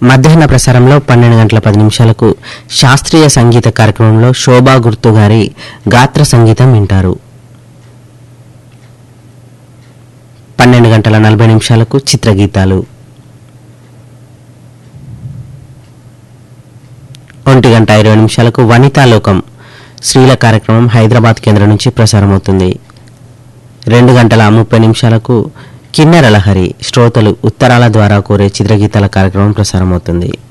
మధ్యాహ్న ప్రసారంలో పన్నెండు గంటల పది నిమిషాలకు శాస్త్రీయ సంగీత కార్యక్రమంలో శోభా గుర్తు గారి గాత్ర సంగీతం వింటారు పన్నెండు గంటల నలభై నిమిషాలకు చిత్రగీతాలు ఒంటి గంట ఇరవై నిమిషాలకు వనితాలోకం స్త్రీల కార్యక్రమం హైదరాబాద్ కేంద్రం నుంచి ప్రసారమవుతుంది రెండు గంటల ముప్పై నిమిషాలకు కిన్నెర లహరి శ్రోతలు ఉత్తరాల ద్వారా కోరే చిత్రగీతాల కార్యక్రమం ప్రసారమవుతుంది